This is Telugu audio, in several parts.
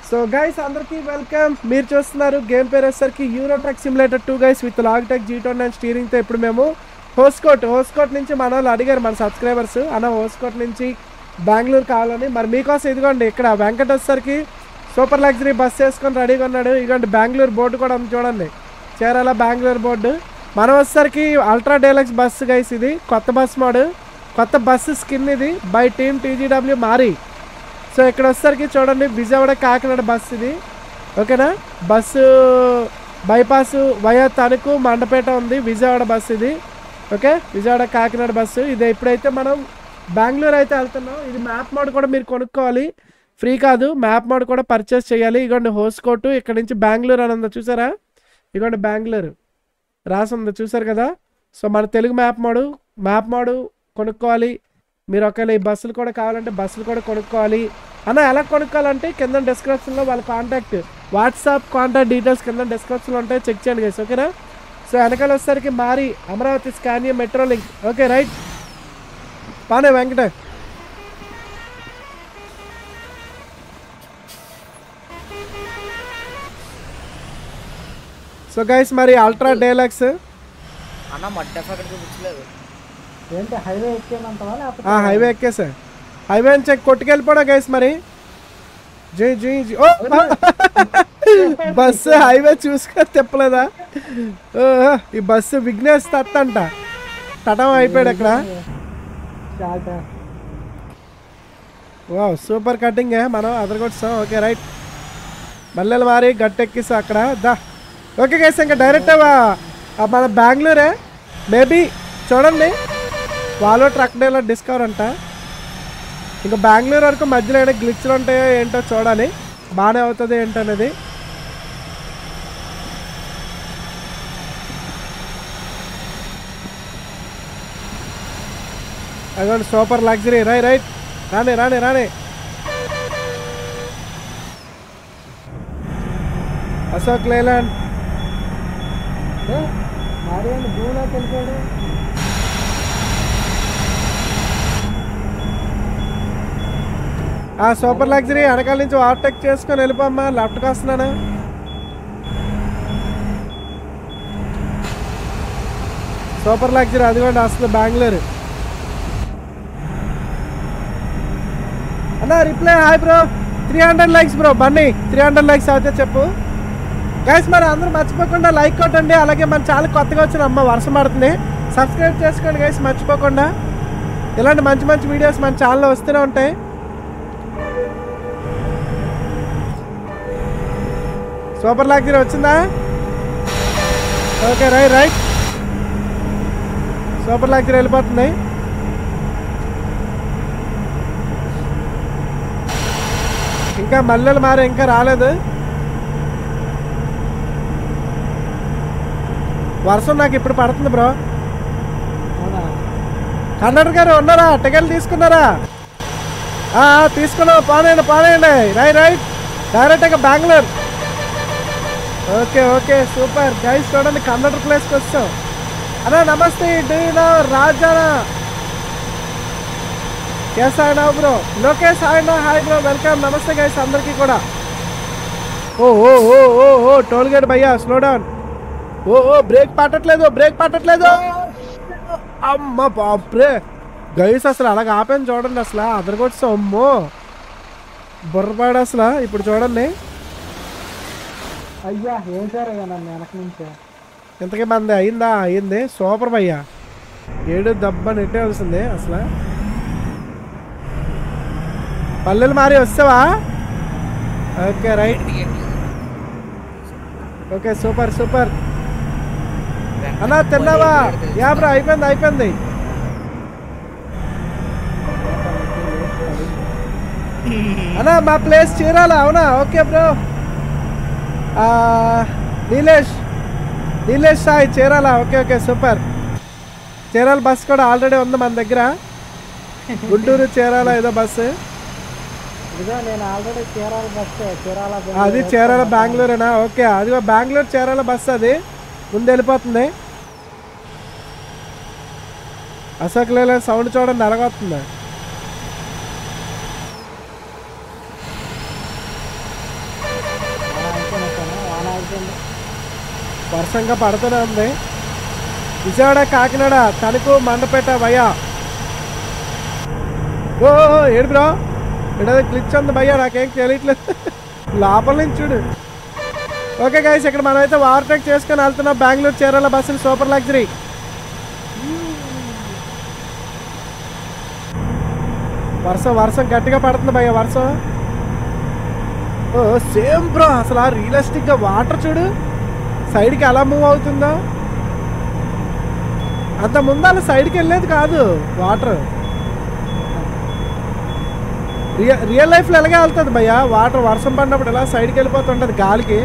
సో గైస్ అందరికీ వెల్కమ్ మీరు చూస్తున్నారు గేమ్ పేరు వచ్చేసరికి Euro Truck Simulator two guys with Logitech G twenty nine స్టీరింగ్తో ఇప్పుడు మేము హోస్కోట్ హోస్కోట్ నుంచి మన వాళ్ళు అడిగారు మన సబ్స్క్రైబర్స్ అన్న హోస్కోట్ నుంచి బెంగళూరు కావాలని మరి మీకోసం ఇదిగోండి ఇక్కడ వెంకట వచ్చేసరికి సూపర్ లగ్జరీ బస్ వేసుకొని రెడీగా ఉన్నాడు ఇదిగోండి బెంగళూరు బోర్డు కూడా ఉంది చూడండి చేరాల బెంగళూరు బోర్డు మనం వచ్చేసరికి అల్ట్రా డేలక్స్ బస్సు గైస్ ఇది కొత్త బస్ మోడు కొత్త బస్సు స్కిన్ ఇది బై టీమ్ టీజీడబ్ల్యూ మారి సో ఇక్కడ వచ్చేసరికి చూడండి విజయవాడ కాకినాడ బస్సు ఇది ఓకేనా bus bypass via Tanuku Mandapeta ఉంది విజయవాడ బస్సు ఇది ఓకే విజయవాడ కాకినాడ బస్సు ఇది ఇప్పుడైతే మనం బెంగళూరు అయితే వెళ్తున్నాం ఇది మ్యాప్ మోడ్ కూడా మీరు కొనుక్కోవాలి ఫ్రీ కాదు మ్యాప్ మోడ్ కూడా పర్చేస్ చేయాలి ఇగోండి హోస్ కోటు ఇక్కడ నుంచి బెంగళూరు అని ఉందో చూసారా ఇగోండి బెంగళూరు రాసి ఉంది చూసారు కదా సో మన Telugu map mod map mod కొనుక్కోవాలి మీరు ఒకవేళ ఈ బస్సులు కూడా కావాలంటే బస్సులు కూడా కొనుక్కోవాలి అన్న ఎలా కొనుక్కోవాలంటే కింద డిస్క్రిప్షన్లో వాళ్ళ కాంటాక్ట్ వాట్సాప్ కాంటాక్ట్ డీటెయిల్స్ కింద డిస్క్రిప్షన్లో ఉంటాయి చెక్ చేయండి గైస్ ఓకేనా సో వెనకాల వచ్చేసరికి మారి Amaravati Scania metro link okay right పానే వెంకట సో గైస్ మరి అల్ట్రా డేలక్స్ అన్న మడ్డ అక్కడ చూపించలేదు ఏంటి హైవే ఎక్కేమంటావా లేకపోతే ఆ హైవే ఎక్కేసా హైవే నుంచి కొట్టుకెళ్ళిపోడా గైస్ మరి జీ జీ జీ ఓ బస్సు హైవే చూసుకొని తిప్పలేదా ఓ, ఈ బస్సు విఘ్నేష్ తత్ అంట తటం అయిపోయాడు అక్కడ స్టార్ట్ వా సూపర్ కటింగ్ మనం అదరగొట్టాం ఓకే రైట్ మల్లెలు మారి గట్టెక్కిస్తాం అక్కడ దా ఓకే గైస్ ఇంకా డైరెక్ట్ మన బెంగళూరే మేబీ చూడండి వాళ్ళు ట్రక్ డేలో డిస్కవర్ అంట ఇంకా బెంగళూరు వరకు మధ్యలో ఏమైనా గ్లిచ్లు ఉంటాయో ఏంటో చూడాలి బాగానే అవుతుంది ఏంటనేది అదిగోండి సూపర్ లగ్జరీ రై రైట్ రానే రానే రానే అశోక్ లేలాండ్ మరి ఏంటి భూమిలోకి వెళ్ళిపోయాడు ఆ సూపర్ లగ్జరీ వెనకాల నుంచి ఓవర్టేక్ చేసుకొని వెళ్ళిపోమ్మా లెఫ్ట్కి వస్తున్నాను సూపర్ లగ్జరీ అదిగోండి వస్తుంది బెంగళూరు అన్న reply hi bro three hundred likes bro Bunny three hundred likes అయితే చెప్పు గైస్ మరి అందరూ మర్చిపోకుండా లైక్ కొట్టండి అలాగే మన చాలా కొత్తగా వచ్చిన అమ్మ వర్షం పడుతుంది సబ్స్క్రైబ్ చేసుకోండి గైస్ మర్చిపోకుండా ఇలాంటి మంచి మంచి వీడియోస్ మన ఛానల్లో వస్తూనే ఉంటాయి సూపర్ లాగ్జరీ వచ్చిందా okay right right super luxury వెళ్ళిపోతుంది ఇంకా మల్లెలు మారి ఇంకా రాలేదు వర్షం నాకు ఇప్పుడు పడుతుంది బ్రో అవునా కండక్టర్ గారు ఉన్నారా టికెట్ తీసుకున్నారా ఆ, ఆ, తీసుకున్నాం పానేయండి పానేయండి రైట్ రైట్ డైరెక్ట్గా Bengaluru okay okay super guys చూడండి కండక్టర్ ప్లేస్కి వస్తాం అన్నా నమస్తే డీనా రాజానా ఎస్ ఆయన బ్రో లోకేష్ ఆయన హాయ్ బ్రో వెల్కమ్ నమస్తే గైస్ అందరికీ కూడా ఓ ఓ ఓ ఓ ఓ టోల్ గేట్ భయ్యా స్లో డౌన్ ఓ ఓ బ్రేక్ పట్టట్లేదు బ్రేక్ పట్టట్లేదు అమ్మ బాబ్రే గైస్ అసలు అలాగ ఆపాను చూడండి అసలు అదరగొట్టు అమ్మో బుర్రపాడు అసలు ఇప్పుడు చూడండి అయ్యా ఏం సార్ అయ్యా నన్ను వెనక నుంచే ఇంతకీ మంది అయిందా అయింది సూపర్ భయ్యా ఏడు దెబ్బ నెట్టేవలసింది అసలు పల్లెలు మారి వస్తావా okay right okay super super అన్నా తిన్నావా యా బ్రో అయిపోయింది అయిపోయింది అన్నా మా ప్లేస్ చీరాల అవునా okay bro Nilesh Nilesh Sai Chirala okay okay super Chirala bus కూడా ఆల్రెడీ ఉంది మన దగ్గర గుంటూరు చీరాల ఏదో బస్సు ఇదిగో నేను already Chirala bus Chirala bus అది చీరాల బెంగళూరేనా ఓకే అది బెంగళూరు చీరాల బస్సు అది ముందు వెళ్ళిపోతుంది అశోక్ లేలే సౌండ్ చూడండి ఎలాగొస్తుంది ఆగిపోయింది వర్షంగా పడుతూనే ఉంది విజయవాడ కాకినాడ తణుకు మండపేట భయ్యా ఓ ఓ, ఏడు బ్రో ఏదో గ్లిచ్ ఉంది భయ్యా నాకేం తెలియట్లేదు లోపల నుంచి చూడు ఓకే గైస్ ఇక్కడ మనం అయితే ఓవర్టేక్ చేసుకొని వెళ్తున్నాం బెంగళూరు చీరాల బస్సులు సూపర్ లగ్జరీ వర్షం వర్షం గట్టిగా పడుతుంది భయ్య వర్షం ఓ సేమ్ బ్రో అసలు ఆ రియలిస్టిక్ గా వాటర్ చూడు సైడ్కి ఎలా మూవ్ అవుతుందో అంత ముందు అలా సైడ్కి వెళ్ళేది కాదు వాటర్ రియల్ రియల్ లైఫ్లో ఎలాగే వెళ్తుంది భయ్య వాటర్ వర్షం పడినప్పుడు ఎలా సైడ్కి వెళ్ళిపోతుంటుంది గాలికి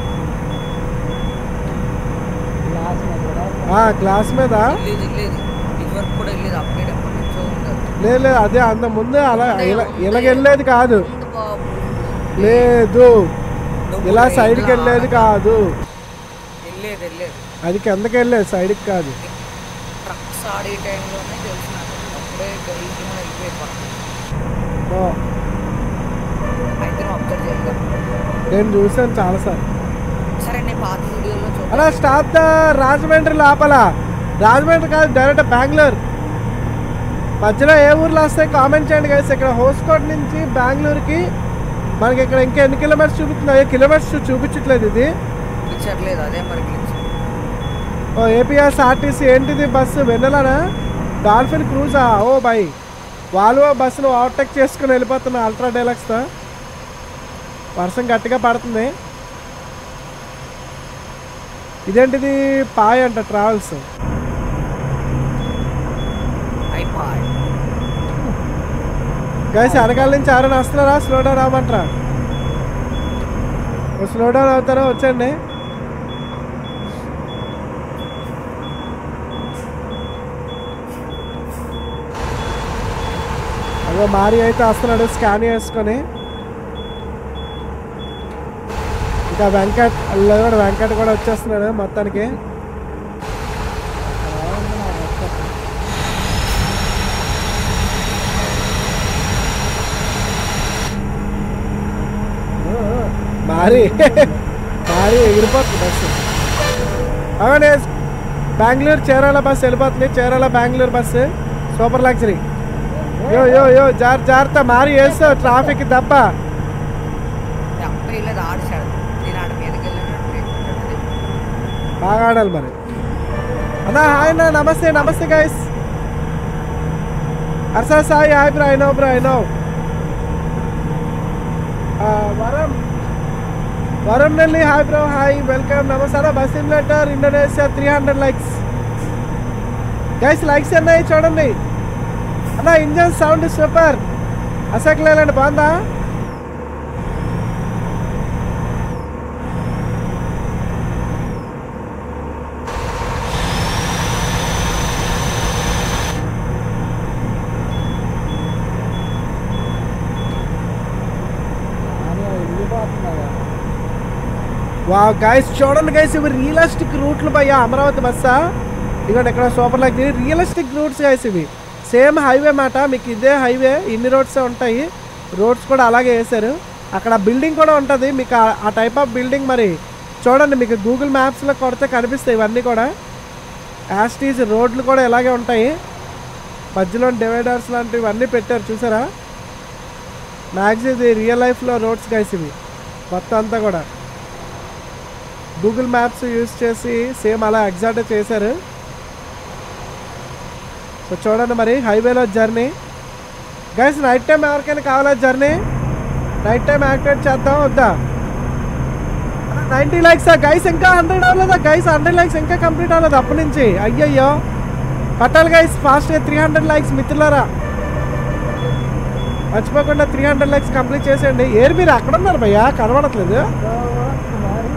గ్లాస్ మీద కూడా ఆ గ్లాస్ మీద వెళ్ళేది వెళ్ళేది ఇదివరకు కూడా వెళ్ళేది అప్డేట్ ఎప్పటి నుంచో ఉంది అది. లేదు లేదు అదే అంత ముందు అలా ఇలా ఇలాగ వెళ్ళేది కాదు ఉంది బాబు. లేదు నువ్వు ఇలా రైలు సైడ్కి వెళ్ళేది కాదు వెళ్ళేది వెళ్ళేది అది కిందకి వెళ్ళేది సైడ్కి కాదు ట్రక్స్ ఆడే టైంలోనే తెలిసిన అప్పుడే ఇంటి మీద అయిపోయేది పక్కన. ఓ, అయితే నువ్వు అబ్జర్వ్ చేయగలరు నేను చూసాను చాలాసార్లు సరే నేను పాత వీడియోలో అలా చూద్దాం స్టాప్ ద రాజమండ్రి లోపల రాజమండ్రి కాదు డైరెక్ట్ బెంగళూరు మధ్యలో ఏ ఊర్లో వస్తాయి కామెంట్ చేయండి గైస్ ఇక్కడ హోస్కోట్ నుంచి బెంగళూరుకి మనకి ఇక్కడ ఇంకా ఎన్ని కిలోమీటర్స్ చూపిస్తుంది ఏ కిలోమీటర్స్ చూపించట్లేదు ఇది ఇచ్చట్లేదు అదే మరి glitch. ఓ ఏపీఎస్ ఆర్టీసీ ఏంటిది బస్సు వెన్నెలనా డాల్ఫిన్ క్రూజా ఓ బై వాల్వో బస్సును ఓవర్టేక్ చేసుకుని వెళ్ళిపోతున్నా అల్ట్రా డైలాక్స్తో వర్షం గట్టిగా పడుతుంది ఇదేంటిది పాయ్ అంట ట్రావెల్స్ అయిపోయి గైస్ వెనకాల నుంచి ఎవరైనా వస్తున్నారా స్లో డౌన్ అవ్వమంటారా స్లో డౌన్ అవుతారా వచ్చండి అదో మారి అయితే వస్తున్నాడు స్కాన్ చేసుకొని ఇంకా వెంకట్ అల్ల కూడా వెంకట్ కూడా వచ్చేస్తున్నాడు మొత్తానికి బాగుంది నా రక్తం. మారి మారి ఎగిరిపోతుంది బస్సు అవునే బెంగళూరు చేరాల బస్సు వెళ్ళిపోతుంది చేరాల Bengaluru bus super luxury yo yo యో జార్ జాగ్రత్త మారి వేస్తావు ట్రాఫిక్ దెబ్బ అప్పుడు వెళ్ళేది ఆడిశాడు నేను ఆడ మీదకి వెళ్ళినట్టు బాగా ఆడాలి మరి అన్నా హాయ్ అన్న నమస్తే నమస్తే గైస్ అర్సా Sai hi bro I know bro I know వరం వరం నెల్లి hi bro hi welcome namaste bus simulator Indonesia three hundred likes guys likes అన్నాయి చూడండి అన్న ఇంజన్ సౌండ్ సూపర్ అసలు లేదండి బాగుందా కానీ అది వెళ్ళిపోతుంది కదా వా గైస్ చూడండి గైస్ ఇవి రియలిస్టిక్ రూట్లు భయ్యా అమరావతి బస్సా ఇదిగోండి ఇక్కడ super luxury realistic routes guys ఇవి సేమ్ హైవే మాట మీకు ఇదే హైవే ఇన్ని రోడ్స్ ఉంటాయి రోడ్స్ కూడా అలాగే వేశారు అక్కడ బిల్డింగ్ కూడా ఉంటుంది మీకు ఆ- ఆ టైప్ ఆఫ్ బిల్డింగ్ మరి చూడండి మీకు గూగుల్ మ్యాప్స్లో కొడితే కనిపిస్తాయి ఇవన్నీ కూడా యాస్టీస్ రోడ్లు కూడా ఇలాగే ఉంటాయి మధ్యలో డివైడర్స్ లాంటివి అన్నీ పెట్టారు చూసారా మ్యాక్స్ ఇది రియల్ లైఫ్లో రోడ్స్ గైస్ ఇవి మొత్తం అంతా కూడా గూగుల్ మ్యాప్స్ యూస్ చేసి సేమ్ అలా ఎగ్జాక్ట్ చేశారు సో చూడండి మరి హైవేలో జర్నీ గైస్ నైట్ టైం ఎవరికైనా కావాలా జర్నీ నైట్ టైం యాక్టివేట్ చేద్దాం వద్దా నైంటీ ల్యాక్స్ గైస్ ఇంకా హండ్రెడ్ అవ్వలేదా గైస్ హండ్రెడ్ ల్యాక్స్ ఇంకా కంప్లీట్ అవ్వలేదు అప్పటి నుంచి అయ్యయ్యో పట్టాలి గైస్ ఫాస్ట్గా త్రీ హండ్రెడ్ ల్యాక్స్ మిత్రులారా మర్చిపోకుండా త్రీ హండ్రెడ్ ల్యాక్స్ కంప్లీట్ చేసేయండి ఏరు మీరు అక్కడ ఉన్నారు భయ్యా కనబడట్లేదు మరి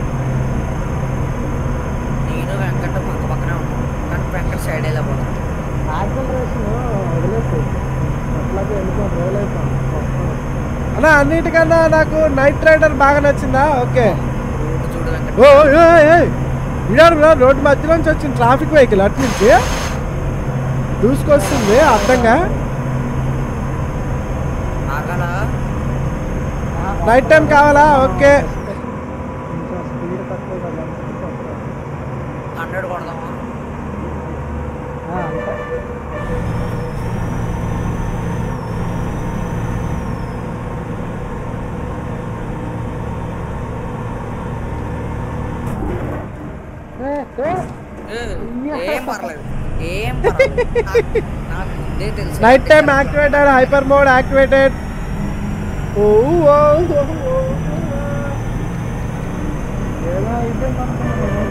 నేను వెంకట పక్క పక్కనే ఉన్నాను కానీ వెంకట సైడ్ వెళ్ళిపోతాను యాక్సలరేషన్ వదిలేసి అట్లాగే వెళ్ళిపోయి రోల్ అయిపోయింది అన్న అన్నిటికన్నా నాకు నైట్ రైడర్ బాగా నచ్చిందా ఓకే రోడ్డు చూడు వెంకట ఓ ఇడారు బ్రో రోడ్డు మధ్యలోంచి వచ్చింది ట్రాఫిక్ వెహికల్ అటు నుంచి దూసుకొస్తుంది అర్థంగా ఆగాల నైట్ టైం కావాలా ఓకే కొంచెం స్పీడ్ ఏ, ఏం పర్లేదు ఏం పర్లేదు నాకు- నాకు ముందే తెలుసు night time activated hyper mode activated ఓ ఓ ఓ, ఓ. ఏదో అయిపోయింది అనుకున్నాను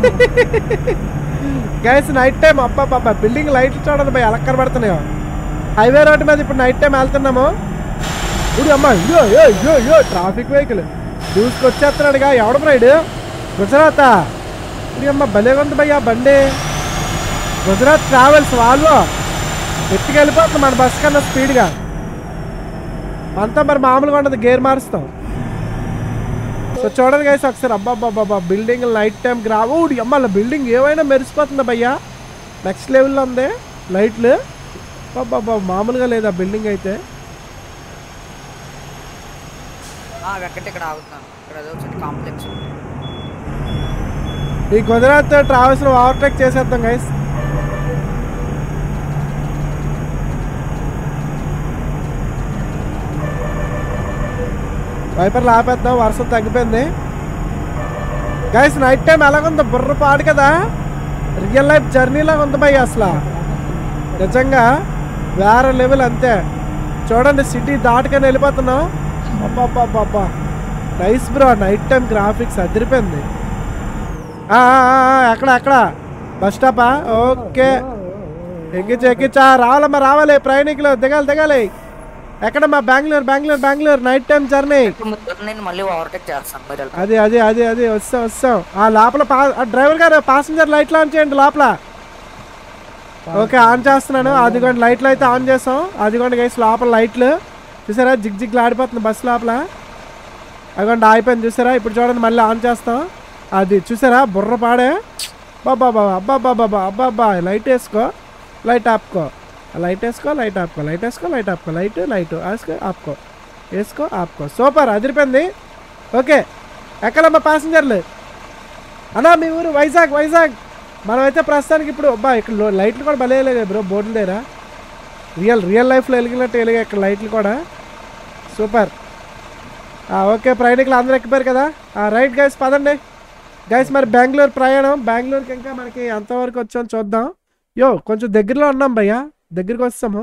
గైస్ నైట్ టైం అబ్బా పాప బిల్డింగ్ లైట్లు చూడండి భయ ఎలా కనబడుతున్నాయో హైవే రోడ్ మీద ఇప్పుడు నైట్ టైం వెళ్తున్నాము ఇప్పుడు అమ్మా అయ్యో అయ్యో అయ్యో అయ్యో ట్రాఫిక్ వెహికల్ దూసుకొచ్చేస్తున్నాడుగా ఎవడ రైడ్ గుజరాతా ఇప్పుడు అమ్మ భలే ఉంది భయ్యా బండి గుజరాత్ ట్రావెల్స్ వాళ్ళు ఎత్తుకెళ్ళిపోతుంది మన బస్ కన్నా స్పీడ్గా మనతో మరి మామూలుగా ఉండదు గేర్ మారుస్తాం సో చూడండి గైస్ ఒకసారి అబ్బా అబ్బా బిల్డింగ్ నైట్ టైం గ్రావుడ్ అమ్మ బిల్డింగ్ ఏమైనా మెరిసిపోతుందా భయ్యా నెక్స్ట్ లెవెల్లో ఉంది లైట్లు అబ్బా మామూలుగా లేదు ఆ బిల్డింగ్ అయితే ఆ, వెంకట ఇక్కడ ఆగుతున్నాను ఇక్కడ ఏదో చిన్న కాంప్లెక్స్ ఈ గుజరాత్ ట్రావెల్స్ లో ఓవర్టేక్ చేసేద్దాం గైస్ వైపర్లు ఆపేద్దాం వర్షం తగ్గిపోయింది గైస్ నైట్ టైం ఎలాగుంది బుర్ర పాడు కదా రియల్ లైఫ్ జర్నీలాగా ఉంది భయ్య అసలు నిజంగా వేరే లెవెల్ అంతే చూడండి సిటీ దాటుకొని వెళ్ళిపోతున్నాం అబ్బా nice bro night time graphics అదిరిపోయింది ఆ, ఆ, ఆ, ఎక్కడ ఎక్కడ బస్ స్టాపా ఓకే ఎక్కించు ఎక్కించా రావాలమ్మా రావాలి ప్రయాణికులు దిగాలి దిగాలి ఎక్కడమ్మా Bengaluru Bengaluru Bengaluru night time journey నేను మళ్ళీ ఓవర్టేక్ చేస్తాను మీరు వెళ్తారు అది అది అది అది వస్తాం వస్తాం ఆ లోపల పా ఆ డ్రైవర్ గారు పాసింజర్ లైట్లు ఆన్ చేయండి లోపల ఓకే ఆన్ చేస్తున్నాను అదిగోండి లైట్లు అయితే ఆన్ చేసాం అదిగోండి గైస్ లోపల లైట్లు చూసారా జిగ్ జిగ్ ఆడిపోతుంది బస్ లోపల అదిగోండి ఆగిపోయింది చూసారా ఇప్పుడు చూడండి మళ్ళీ ఆన్ చేస్తాం అది చూసారా బుర్ర పాడే బాబా బాబా అబ్బా బాబా బాబా అబ్బా అబ్బా లైట్ వేసుకో లైట్ ఆపుకో లైట్ వేసుకో లైట్ ఆపుకో లైట్ వేసుకో లైట్ ఆపుకో లైట్ లైట్ వేసుకో ఆపుకో వేసుకో ఆపుకో సూపర్ అదిరిపోయింది ఓకే ఎక్కడమ్మా ప్యాసింజర్లు అన్నా మీ ఊరు వైజాగ్ వైజాగ్ మనమైతే ప్రస్తుతానికి ఇప్పుడు అబ్బా ఇక్కడ లో- లైట్లు కూడా భలే లేదు బ్రో బోర్డుల దగ్గర రియల్ రియల్ లైఫ్లో వెలిగినట్టు వెలిగా ఇక్కడ లైట్లు కూడా సూపర్ ఆ, ఓకే ప్రయాణికులు అందరూ ఎక్కిపోయారు కదా ఆ, రైట్ గైస్ పదండి గైస్ మరి బెంగళూరు ప్రయాణం బెంగళూరుకి ఇంకా మనకి ఎంతవరకు వచ్చాం చూద్దాం యో కొంచెం దగ్గరలో ఉన్నాం భయ్యా దగ్గరికి వస్తాము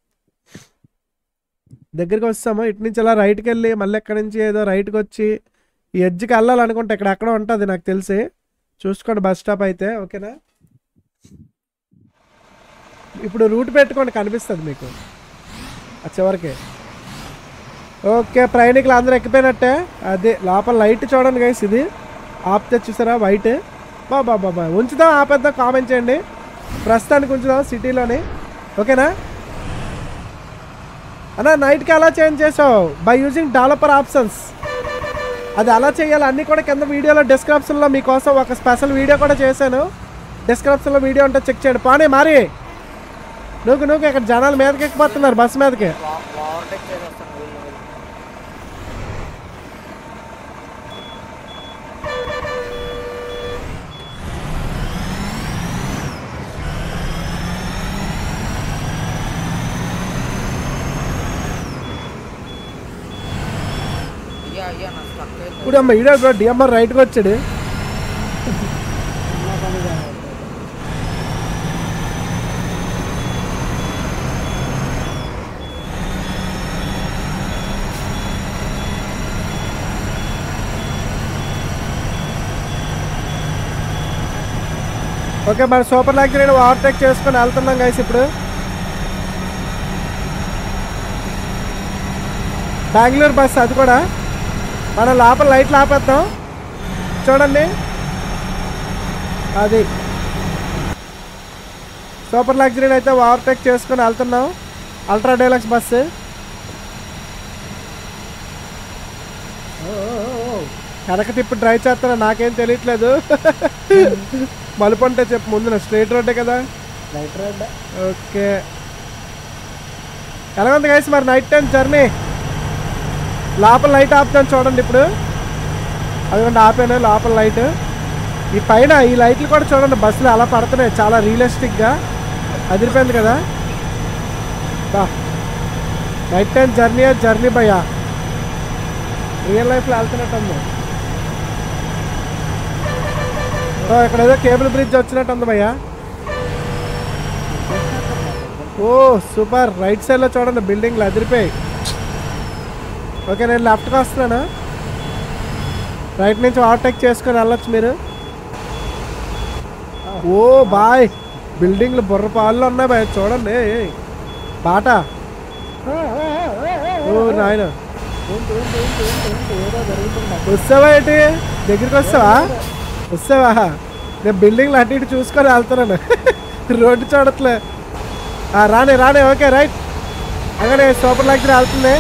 దగ్గరికి వస్తాము ఇటు నుంచి ఇలా రైట్కి వెళ్ళి మళ్ళీ ఎక్కడి నుంచి ఏదో రైట్కి వచ్చి ఈ ఎడ్జ్కి వెళ్ళాలనుకుంటే ఇక్కడ ఎక్కడ ఉంటుంది నాకు తెలిసి చూసుకోండి బస్ స్టాప్ అయితే ఓకేనా ఇప్పుడు రూట్ పెట్టుకోండి కనిపిస్తుంది మీకు ఆ చివరికి ఓకే ప్రయాణికులు అందరూ ఎక్కిపోయినట్టే అదే లోపల లైట్ చూడండి గైస్ ఇది ఆపితే చూసారా వైట్ బాబా బాబా ఉంచుదాం ఆపేద్దాం కామెంట్ చేయండి ప్రస్తుతానికి ఉంచుదాం సిటీలోని ఓకేనా అన్నా నైట్కి ఎలా చేంజ్ చేసావు బై యూజింగ్ డెవలపర్ ఆప్షన్స్ అది ఎలా చేయాలి అన్నీ కూడా కింద వీడియోలో డిస్క్రిప్షన్లో మీకోసం ఒక స్పెషల్ వీడియో కూడా చేశాను డిస్క్రిప్షన్లో వీడియో ఉంటే చెక్ చేయండి పానే మారి నువ్వు నువ్వు ఇక్కడ జనాలు మీదకి ఎక్కిపోతున్నారు బస్ మీదకి ఓవర్టేక్ చేసేస్తాను వీళ్ళు వీళ్ళు. అయ్యా అయ్యా నాకు stuck అయిపోయింది. ఇప్పుడు అమ్మ ఈడే బ్రో డిఎంఆర్ రైట్కి వచ్చాడు చిన్న పని కాదు. ఓకే మన సూపర్ లగ్జరీ ఓవర్టేక్ చేసుకొని వెళ్తున్నాం గైస్ ఇప్పుడు బెంగళూరు బస్ అది కూడా మన లోపల లైట్లు ఆపేద్దాం చూడండి అది సూపర్ లగ్జరీని అయితే ఓవర్టేక్ చేసుకొని వెళ్తున్నాం అల్ట్రా డైలక్స్ బస్సు ఓ, ఓ, ఓ, ఓ. వెనక తిప్పి డ్రైవ్ చేస్తాను నాకేం తెలియట్లేదు మలుపు అంటే చెప్పు ముందు స్ట్రైట్ రోడ్డే కదా లైట్ రెడ్ ఓకే ఎలా ఉంది గైస్ మరి నైట్ టైం జర్నీ లోపల లైట్ ఆపుతాను చూడండి ఇప్పుడు అదిగోండి ఆపాను లోపల లైట్ ఈ పైన ఈ లైట్లు కూడా చూడండి బస్సులు అలా పడుతున్నాయి చాలా రియలిస్టిక్గా అదిరిపోయింది కదా బా నైట్ టైం జర్నీ జర్నీ భయ్యా రియల్ లైఫ్లో వెళ్తున్నట్టుంది ఓ ఇక్కడ ఏదో కేబుల్ బ్రిడ్జ్ వచ్చినట్టు ఉంది భయ్యా ఓ సూపర్ రైట్ సైడ్లో చూడండి బిల్డింగ్లు అదిరిపోయాయి ఓకే నేను లెఫ్ట్కి వస్తున్నాను రైట్ నుంచి ఓవర్టేక్ చేసుకొని వెళ్ళొచ్చు మీరు ఓ బాయ్ బిల్డింగ్లు బుర్ర పాలు ఉన్నాయి బాయ్ చూడండి ఏయ్. బాట ఓ నాయన ఏంటి ఏంటి ఏంటి ఏంటి ఏంటి ఏదో జరుగుతుంది వస్తావా ఏంటి దగ్గరికి వస్తావా వస్తావా నేను బిల్డింగ్లు అటు ఇటు చూసుకొని వెళ్తున్నాను రోడ్డు చూడట్లే ఆ, రానే రానే ఓకే రైట్ అలానే సూపర్ దగ్గర వెళ్తుంది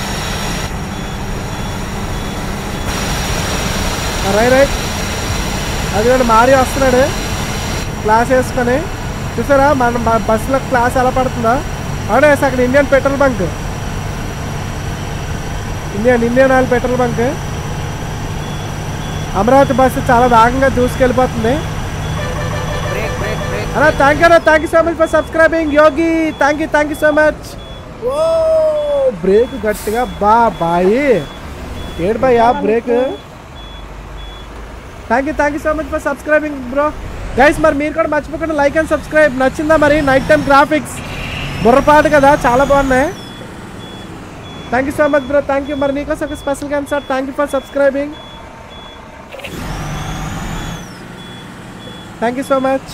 ఆ, రైట్ రైట్ అది కూడా మారి వస్తున్నాడు క్లాస్ వేసుకొని చూసారా మన మన బస్సులో క్లాస్ ఎలా పడుతుందో అవునే అక్కడ Indian petrol bunk Indian Indian oil petrol bunk Amaravati bus చాలా వేగంగా దూసుకెళ్ళిపోతుంది బ్రేక్ బ్రేక్ బ్రేక్ అలా thank you thank you so much for subscribing Yogi thank you thank you so much ఓ బ్రేక్ గట్టిగా బా బాయి ఏడు బాయా brake thank you thank you so much for subscribing bro guys మరి మీరు కూడా మర్చిపోకుండా లైక్ అండ్ సబ్స్క్రైబ్ నచ్చిందా మరి నైట్ టైం గ్రాఫిక్స్ బుర్రపాటు కదా చాలా బాగున్నాయి thank you so much bro thank you మరి నీకోసం ఒక స్పెషల్ గా sir thank you for subscribing thank you so much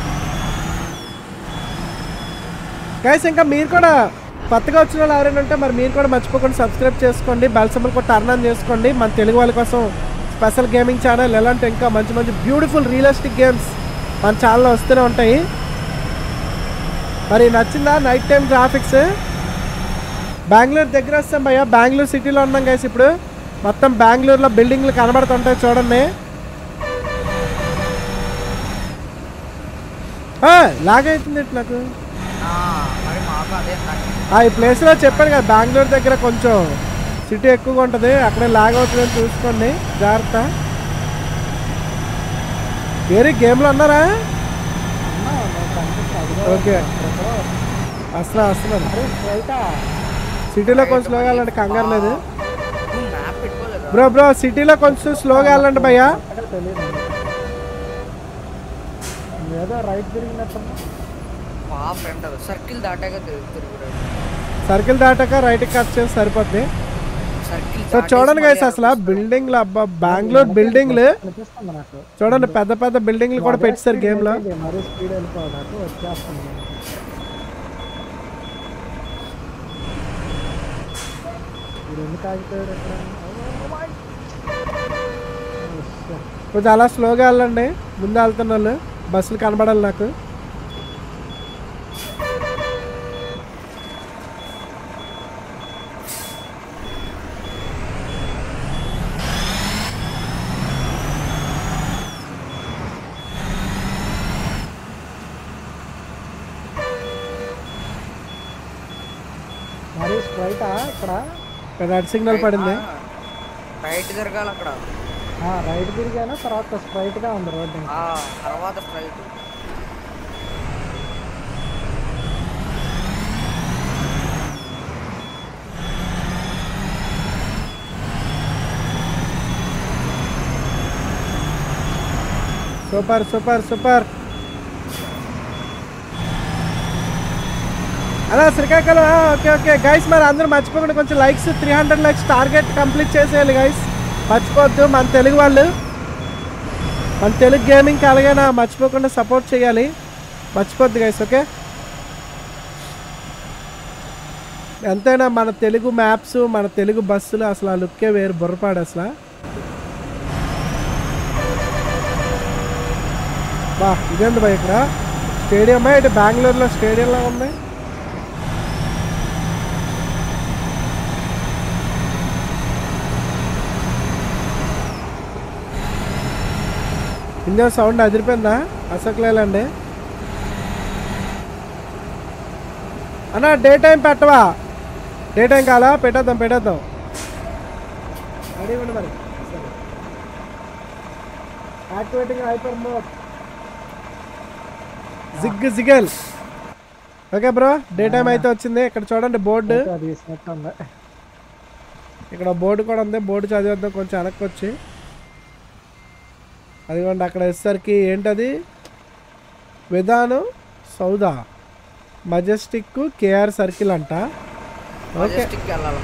guys ఇంకా మీరు కూడా కొత్తగా వచ్చిన వాళ్ళు ఎవరైనా ఉంటే మరి మీరు కూడా మర్చిపోకుండా సబ్స్క్రైబ్ చేసుకోండి బెల్ సింబల్ కూడా టర్న్ ఆన్ చేసుకోండి మన తెలుగు వాళ్ళ కోసం స్పెషల్ గేమింగ్ ఛానల్ ఎలాంటి ఇంకా మంచి మంచి బ్యూటిఫుల్ రియలిస్టిక్ గేమ్స్ మన ఛానల్లో వస్తూనే ఉంటాయి మరి నచ్చిందా నైట్ టైం గ్రాఫిక్స్ బెంగళూరు దగ్గర వస్తాం భయ్య బెంగళూరు సిటీలో ఉన్నాం గైస్ ఇప్పుడు మొత్తం బెంగళూరులో బిల్డింగ్లు కనబడుతుంటాయి చూడండి ఆ, లాగైతుంది ఇట్లా నాకు ఆ, మరి మాకు అదే నాకు ఆ, ఈ ప్లేస్లో చెప్పాను కదా బెంగళూరు దగ్గర కొంచెం సిటీ ఎక్కువగా ఉంటుంది అక్కడే లాగ్ అవుతుందని చూసుకోండి జాగ్రత్త వేరే గేమ్లో ఉన్నారా ఓకే వస్తున్నా వస్తున్నాను సిటీలో కొంచెం స్లోగా వెళ్ళండి కంగారు లేదు నువ్వు మ్యాప్ పెట్టుకోలేదు బ్రో బ్రో సిటీలో కొంచెం స్లోగా వెళ్ళండి భయ్యా తెలియదు ఏదో రైట్ తిరిగినట్టున్నా పాప అంటారు సర్కిల్ దాటాక తిరుగు- తిరుగుతాడు సర్కిల్ దాటాక రైట్కి కట్ చేసి సరిపోద్ది సర్కిల్ సో చూడండి గైస్ అసలు బిల్డింగ్లు అబ్బా బెంగళూరు బిల్డింగ్లు అనిపిస్తుంది నాకు చూడండి పెద్ద పెద్ద బిల్డింగ్లు కూడా పెట్టారు గేమ్ లో ఇది మరీ స్పీడ్ వెళ్ళిపోవడానికి వచ్చేస్తుంది ఇది ఎందుకు ఆగిపోయాడు ఎక్కడ కొంచెం అలా స్లోగా వెళ్ళండి ముందు వెళ్తున్న వాళ్ళు బస్సులు కనబడాలి నాకు మరీ స్ట్రైటా ఇక్కడ రెడ్ సిగ్నల్ పడింది రైట్ తిరగాలి అక్కడ ఆ, రైట్ తిరిగాను తర్వాత స్ట్రైట్ గా ఉంది రోడ్డు ఆ తర్వాత స్ట్రైట్ సూపర్ సూపర్ సూపర్ అలా శ్రీకాకుళం ఆ, ఓకే ఓకే గైస్ మరి అందరూ మర్చిపోకుండా కొంచెం likes three hundred likes target complete చేసేయాలి గైస్ మర్చిపోవద్దు మన తెలుగు వాళ్ళు మన తెలుగు గేమింగ్కి అలాగైనా మర్చిపోకుండా సపోర్ట్ చేయాలి మర్చిపోద్దు గైస్ ఓకే ఎంతైనా మన తెలుగు మ్యాప్స్ మన తెలుగు బస్సులు అసలు ఆ లుక్కే వేరు బుర్రపాడు అసలు బా ఇదేంది బా ఇక్కడ స్టేడియమా ఇటు బెంగళూరులో స్టేడియంలో ఉంది ఇంజన్ సౌండ్ అదిరిపోయిందా అశోక్ లేలండి అన్నా డే టైం పెట్టవా డే టైం కాలా పెట్టేద్దాం పెట్టేద్దాం అడిగండి మరి సరే యాక్టివేటింగ్ హైపర్ మోడ్ జిగ్ జిగల్ ఓకే బ్రో డే టైం అయితే వచ్చింది ఇక్కడ చూడండి బోర్డు అది తీసినట్టు ఉంది ఇక్కడ బోర్డు కూడా ఉంది బోర్డు చదివేద్దాం కొంచెం వెనక్కి వచ్చి అదిగోండి అక్కడ వచ్చేసరికి ఏంటది విధానం సౌదా మజెస్టిక్ కేఆర్ సర్కిల్ అంట ఓకే మజెస్టిక్ వెళ్ళాలి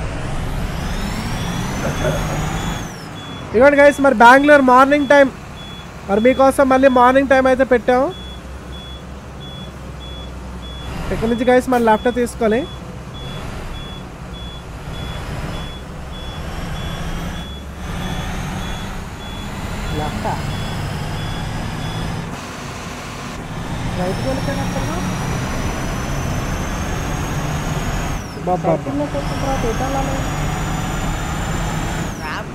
ఇవ్వండి గైస్ మరి బెంగళూరు మార్నింగ్ టైం మరి మీకోసం మళ్ళీ మార్నింగ్ టైం అయితే పెట్టాము ఇక్కడ నుంచి గైస్ మరి లెఫ్ట్ తీసుకోవాలి లెఫ్ట్ రైట్కి వెళ్ళిపోయినప్పుడు బాబా సైకిల్లోకి వచ్చిన తర్వాత ఎటు వెళ్ళాలి మ్యాప్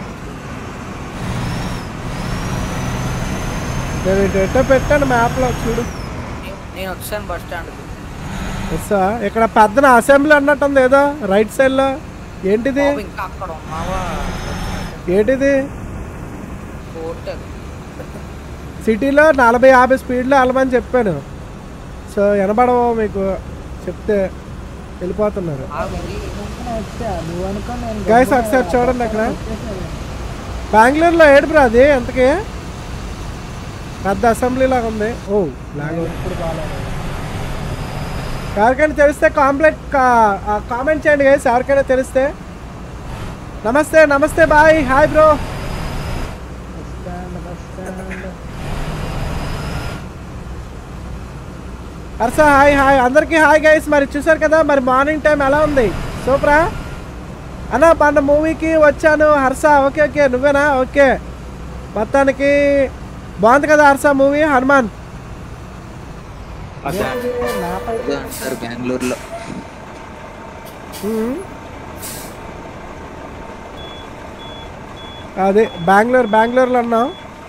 నేను ఇటు ఎట్టో పెట్టాను మ్యాప్లో చూడు నేను వచ్చాను బస్ స్టాండ్కి వస్తా ఇక్కడ పెద్దన అసెంబ్లీ అన్నట్టుంది ఏదో రైట్ సైడ్లో ఏంటిది బాబు ఇంకా అక్కడ ఉన్నావా ఏంటిది హోటల్ సిటీలో నలభై యాభై స్పీడ్లో వెళ్ళమని చెప్పాను సో వినపడవు మీకు చెప్తే వెళ్ళిపోతున్నారు ఆగి అనుకుని వచ్చా నువ్వు అనుకో నేను Guys, ఒకసారి చూడండి అక్కడ. బెంగళూరులో ఏడు బ్రో అది ఎంతకి పెద్ద అసెంబ్లీ లాగా ఉంది ఓ లాగా ఇప్పుడు బాగాలేదు ఎవరికైనా తెలిస్తే కాంప్లెట్ కామెంట్ చేయండి గైస్ ఎవరికైనా తెలిస్తే namaste namaste bye hi bro bus stand bus stand Harsha hi hi అందరికీ హాయ్ గైస్ మరి చూసారు కదా మరి మార్నింగ్ టైం ఎలా ఉంది సూపరా అన్న మన మూవీకి వచ్చాను హర్ష ఓకే ఓకే నువ్వేనా ఓకే మొత్తానికి బాగుంది కదా హర్ష మూవీ హనుమాన్ అదే మ్యాప్ అదే అయితే అంటారు బెంగళూరులో మ్మ్. అదే బెంగళూరు బెంగళూరులో ఉన్నాం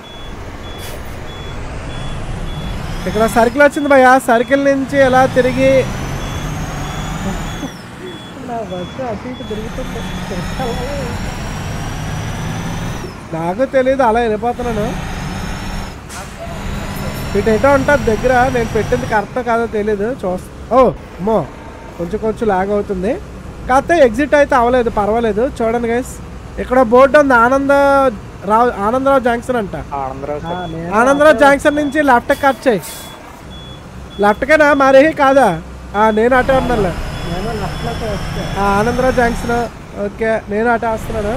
ఇక్కడ సర్కిల్ వచ్చింది భయ్యా సర్కిల్ నుంచి ఎలా తిరిగి నా బస్సు అటు ఇటు తిరుగుతుంది నాకు తెలియదు అలా వెళ్ళిపోతున్నాను ఇటు ఎటో ఉంటుంది దగ్గర నేను పెట్టింది కరెక్ట్ కాదో తెలియదు చూస్తా ఓ అమ్మో కొంచెం కొంచెం లాగ్ అవుతుంది కాకపోతే ఎగ్జిట్ అయితే అవ్వలేదు పర్వాలేదు చూడండి గైస్ ఇక్కడ బోర్డు ఉంది ఆనంద రావు ఆనందరావు జంక్షన్ అంట ఆ, నేను ఆనందరావు జంక్షన్ నుంచి లెఫ్ట్ కట్ చేయి లెఫ్ట్కేనా మరి కాదా ఆ, నేను అటే ఉన్నాను నేను లెఫ్ట్లోకి వచ్చా ఆ, ఆనందరావు జంక్షన్ ఓకే నేను అటే వస్తున్నాను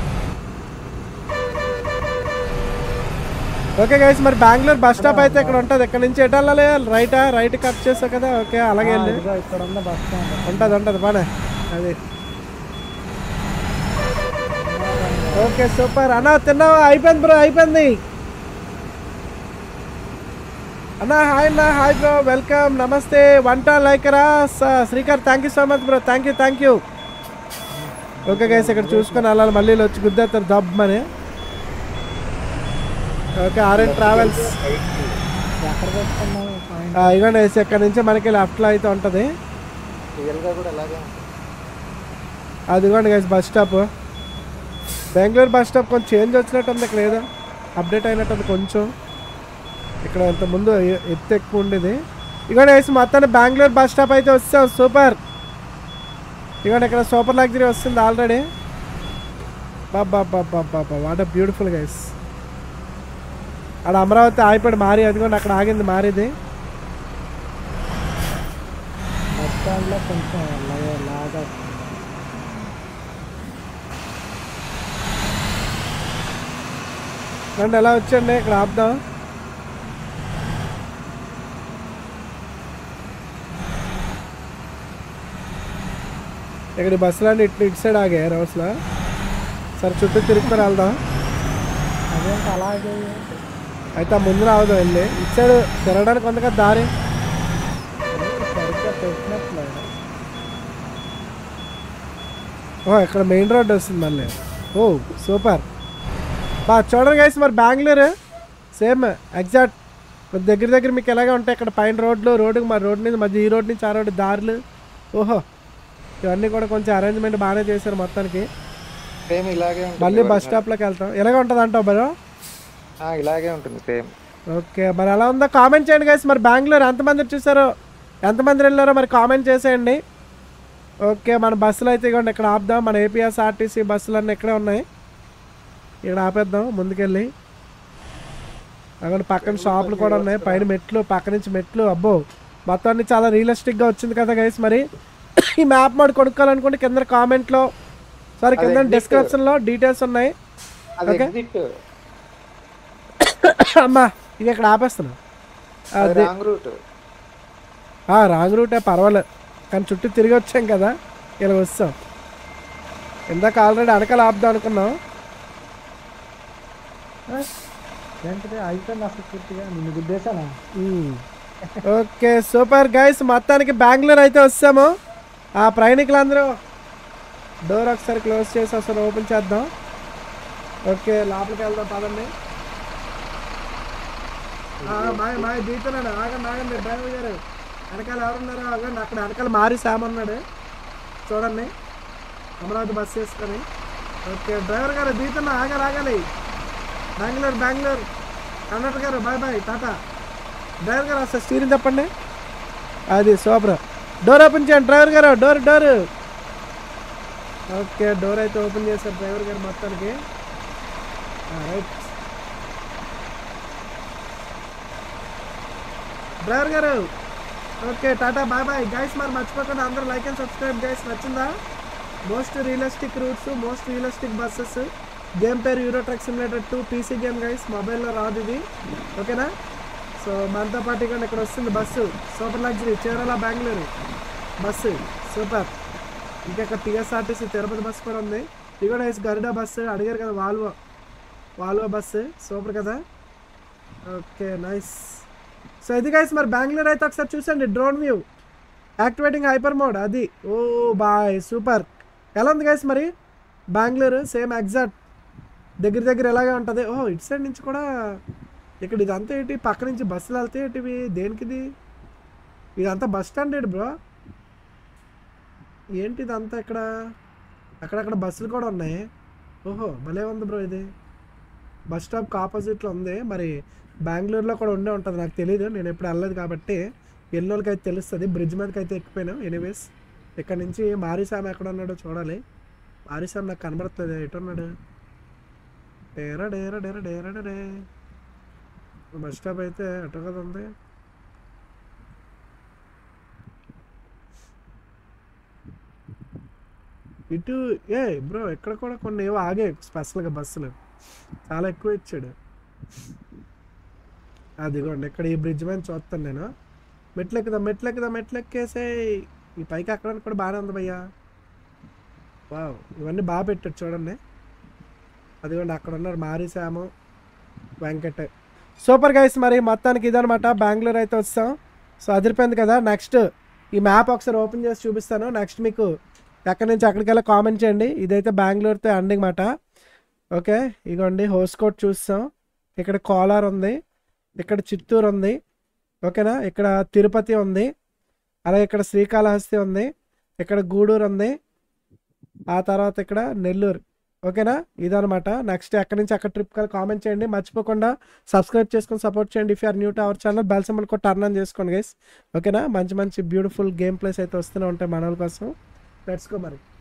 ఓకే గైస్ మరి బెంగళూరు బస్ స్టాప్ అయితే ఇక్కడ ఉంటుంది ఇక్కడ నుంచి ఎటు వెళ్ళాలి రైటా రైట్ కట్ చేసావు కదా ఓకే అలాగే వెళ్ళి ఇదిగో ఇక్కడ ఉన్న బస్ స్టాండ్ ఉంటుంది ఉంటుంది బానే అది ఓకే సూపర్ అన్న తిన్నావా అయిపోయింది బ్రో అయిపోయింది అన్న హాయ్ అన్న హాయ్ బ్రో వెల్కమ్ నమస్తే వంట లైకరా Srikar thank you so much bro thank you thank you okay guys ఇక్కడ చూసుకొని వెళ్ళాలి మళ్ళీ వీళ్ళు వచ్చి గుద్దేస్తారు దబ్బని ఓకే ఆర్ఎన్ ట్రావెల్స్ ఎక్కడ పెట్టుకున్నావు పాయింట్ ఇవ్వండి వేసి ఇక్కడ నుంచి మనకి లెఫ్ట్లో అయితే ఉంటుంది రియల్గా కూడా ఇలాగే అదిగోండి guys bus stop Bengaluru bus stop కొంచెం చేంజ్ వచ్చినట్టు ఉంది ఇక్కడ ఏదో అప్డేట్ అయినట్టు ఉంది కొంచెం ఇక్కడ ఇంత ముందు ఎ- ఎత్తు ఎక్కువ ఉండేది ఇదిగోండి గైస్ మొత్తాన్ని బెంగళూరు బస్ స్టాప్ అయితే వస్తాం సూపర్ ఇదిగోండి ఇక్కడ సూపర్ లగ్జరీ వస్తుంది ఆల్రెడీ బాబా బాబా బాబా వాట్ బ్యూటిఫుల్ గైస్ అక్కడ అమరావతి ఆగిపోయాడు మారి అదిగోండి అక్కడ ఆగింది మారిది బస్ స్టాండ్లో కొంచెం లా- లాగా వస్తుంది. రండి ఎలా వచ్చండి ఇక్కడ ఆపుదాం ఇక్కడ ఈ బస్సులన్నీ ఇటు ఇటు సైడ్ ఆగాయి రోడ్స్లో సరే చుట్టూ తిరుగుతారు వెళ్దాం అదేంటి అలాగే అయితే ఆ ముందు రావద్దు వెళ్ళి ఇటు సైడ్ తిరగడానికి ఉంది కదా దారి సరిగ్గా పెట్టినట్లేదు ఓ ఇక్కడ మెయిన్ రోడ్ వస్తుంది మళ్ళీ ఓ సూపర్ బా చూడండి గైస్ మరి బెంగళూరు సేమ్ ఎగ్జాక్ట్ దగ్గర దగ్గర మీకు ఎలాగే ఉంటాయి ఇక్కడ పైన రోడ్లు రోడ్డుకి మరి రోడ్ నుంచి మధ్య ఈ రోడ్ నుంచి ఆ రోడ్డు దారులు ఓహో ఇవన్నీ కూడా కొంచెం అరేంజ్మెంట్ బాగానే చేశారు మొత్తానికి సేమ్ ఇలాగే ఉంటుంది మళ్ళీ బస్ స్టాప్లోకి వెళ్తాం ఎలాగే ఉంటుంది అంటావు బరో ఆ, ఇలాగే ఉంటుంది సేమ్ ఓకే మరి ఎలా ఉందో కామెంట్ చేయండి గైస్ మరి బెంగళూరు ఎంతమంది చూసారో ఎంతమంది వెళ్ళారో మరి కామెంట్ చేసేయండి ఓకే మన బస్సులు అయితే ఇవ్వండి ఇక్కడ ఆపుదాం మన ఏపీఎస్ ఆర్టీసీ బస్సులు అన్నీ ఇక్కడే ఉన్నాయి ఇక్కడ ఆపేద్దాం ముందుకెళ్ళి అక్కడ పక్కన షాపులు కూడా ఉన్నాయి పైన మెట్లు పక్క నుంచి మెట్లు అబ్బో మొత్తాన్ని చాలా రియలిస్టిక్గా వచ్చింది కదా గైస్ మరి ఈ మ్యాప్ మోడ్ కొనుక్కోవాలనుకుంటే కింద కామెంట్లో సారీ కింద exit. డిస్క్రిప్షన్లో డీటెయిల్స్ ఉన్నాయి అది Okay. ఎగ్జిట్ అమ్మా ఇది ఇక్కడ ఆపేస్తున్నా అది అదే రాంగ్ రూట్ రాంగ్ రూటే పర్వాలేదు కానీ చుట్టూ తిరిగి వచ్చాం కదా ఇలా వస్తాం ఇందాక ఆల్రెడీ అనకాల ఆపుదాం అనుకున్నాం ఏంటిది అయిపోయింది అసలు పూర్తిగా నిన్ను గుద్దేశానా మ్మ్. ఓకే సూపర్ గైస్ మొత్తానికి బెంగళూరు అయితే వస్తాము ఆ ప్రయాణికులందరూ డోర్ ఒకసారి క్లోజ్ చేసి అసలు ఓపెన్ చేద్దాం ఓకే లోపలికి వెళ్దాం పదండి ఆ, మాయ మాయ దీతున్నాడు ఆగండి ఆగండి డ్రైవర్ గారు వెనకాల ఎవరున్నారు ఆగండి అక్కడ వెనకాల మారి శామ్ అన్నాడు చూడండి అమరావతి బస్ చేసుకొని ఓకే డ్రైవర్ గారు దీతున్నా ఆగాలి ఆగాలి బెంగళూరు బెంగళూరు కండక్టర్ గారు బాయ్ బాయ్ టాటా డ్రైవర్ గారు అసలు స్టీరింగ్ చెప్పండి అది సూపర్ డోర్ ఓపెన్ చేయండి డ్రైవర్ గారు డోర్ డోర్ ఓకే డోర్ అయితే ఓపెన్ చేశారు డ్రైవర్ గారు మొత్తానికి రైట్ డ్రైవర్ గారు ఓకే టాటా బాయ్ బాయ్ గైస్ మరి మర్చిపోకుండా అందరూ లైక్ అండ్ సబ్స్క్రైబ్ గైస్ నచ్చిందా most realistic routes most realistic buses game పేరు Euro Truck Simulator two PC game guys మొబైల్లో రాదు ఇది ఓకేనా సో మనతో పాటు ఇక్కడ ఇక్కడ వస్తుంది bus super luxury Chirala Bengaluru bus super ఇంకా ఇక్కడ టీఎస్ఆర్టీసీ తిరుపతి బస్సు కూడా ఉంది ఇది కూడా గరుడ బస్సు అడిగారు కదా వాల్వో వాల్వో బస్సు సూపర్ కదా ఓకే నైస్ సో ఇది గైస్ మరి బెంగళూరు అయితే ఒకసారి చూసండి drone view activating hyper mode అది ఓ బాయ్ సూపర్ ఎలా ఉంది గైస్ మరి బెంగళూరు సేమ్ ఎగ్జాక్ట్ దగ్గర దగ్గర ఎలాగే ఉంటుంది ఓ ఇటు సైడ్ నుంచి కూడా ఇక్కడ ఇదంతా ఏంటి పక్క నుంచి బస్సులు వెళ్తే ఏంటివి దేనికి ఇది ఇదంతా బస్ స్టాండ్ ఏంటి బ్రో ఏంటి ఇదంతా ఇక్కడ అక్కడక్కడ బస్సులు కూడా ఉన్నాయి ఓహో భలే ఉంది బ్రో ఇది బస్ స్టాప్కి ఆపోజిట్లో ఉంది మరి బెంగళూరులో కూడా ఉండే ఉంటుంది నాకు తెలియదు నేను ఎప్పుడు వెళ్ళలేదు కాబట్టి ఎన్నోళ్ళకి అయితే తెలుస్తుంది బ్రిడ్జ్ మీదకి అయితే ఎక్కిపోయినాం ఎనీవేస్ ఇక్కడ నుంచి మారిసామ్ ఎక్కడ ఉన్నాడో చూడాలి మారిసామ్ నాకు కనబడట్లేదు ఎటు ఉన్నాడు డేరా డేరా డేరా డేరా డేరే బస్ స్టాప్ అయితే ఎటు కదా ఉంది ఇటు ఏ బ్రో ఇక్కడ కూడా కొన్ని ఏవో ఆగాయి స్పెషల్గా బస్సులు చాలా ఎక్కువ ఇచ్చాడు అదిగోండి ఇక్కడ ఈ బ్రిడ్జ్ మీద చూస్తాను నేను మెట్లు ఎక్కుదాం మెట్లు ఎక్కుదాం మెట్లు ఎక్కేసే ఈ పైకి ఎక్కడానికి కూడా బాగానే ఉంది భయ్యా వావ్ ఇవన్నీ బాగా పెట్టాడు చూడండి అదిగోండి అక్కడ ఉన్నారు మారిసాము వెంకట్ సూపర్ గైస్ మరి మొత్తానికి ఇదనమాట బెంగళూరు అయితే వస్తాం సో అదిరిపోయింది కదా నెక్స్ట్ ఈ మ్యాప్ ఒకసారి ఓపెన్ చేసి చూపిస్తాను నెక్స్ట్ మీకు ఎక్కడి నుంచి అక్కడికి వెళ్ళి కామెంట్ చేయండి ఇదైతే బెంగళూరుతో ఎండింగ్ మాట ఓకే ఇగోండి హోస్కోట్ చూస్తాం ఇక్కడ కోలార్ ఉంది ఇక్కడ చిత్తూరు ఉంది ఓకేనా ఇక్కడ తిరుపతి ఉంది అలాగే ఇక్కడ శ్రీకాళహస్తి ఉంది ఇక్కడ గూడూరు ఉంది ఆ తర్వాత ఇక్కడ నెల్లూరు ఓకేనా ఇదనమాట నెక్స్ట్ ఎక్కడి నుంచి అక్కడ ట్రిప్ కలిసి కామెంట్ చేయండి మర్చిపోకుండా సబ్స్క్రైబ్ చేసుకొని సపోర్ట్ చేయండి if are new to our channel bell symbol కూడా టర్న్ ఆన్ చేసుకోండి గైస్ ఓకేనా మంచి మంచి బ్యూటిఫుల్ గేమ్ ప్లేస్ అయితే వస్తూనే ఉంటాయి మన వాళ్ళ కోసం లెట్స్ గో మరి